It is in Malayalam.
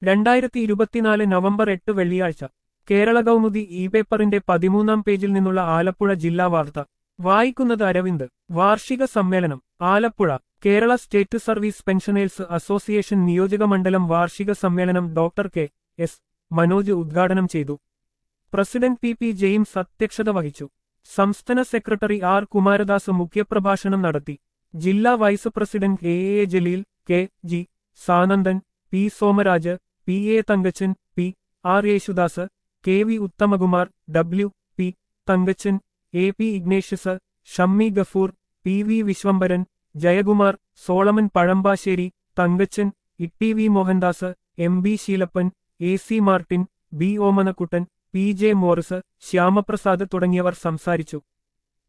രണ്ടായിരത്തി ഇരുപത്തിനാല് നവംബർ എട്ട് വെള്ളിയാഴ്ച കേരള കൗമുദി ഇ പേപ്പറിന്റെ പതിമൂന്നാം പേജിൽ നിന്നുള്ള ആലപ്പുഴ ജില്ലാ വാർത്ത വായിക്കുന്നത് അരവിന്ദ് വാർഷിക സമ്മേളനം Alappuzha Kerala state service pensioners association നിയോജക മണ്ഡലം വാർഷിക സമ്മേളനം ഡോക്ടർ കെ എസ് മനോജ് ഉദ്ഘാടനം ചെയ്തു പ്രസിഡന്റ് പി പി ജെയിംസ് അധ്യക്ഷത വഹിച്ചു സംസ്ഥാന സെക്രട്ടറി ആർ കുമാരദാസ് മുഖ്യപ്രഭാഷണം നടത്തി ജില്ലാ vice president A A Jaleel K G Sanandan P Somaraj P A Thankachan P R Yesudas K V Uthamakumar W P Thankachan A P Ignatius Shammi Gafoor P V Viswambharan Jayakumar Solomon Pazhampassery Thankachan Itty V Mohandas M B Sheelappan A C Martin B Omanakuttan P J Morris Shyamaprasad തുടങ്ങിയവർ സംസാരിച്ചു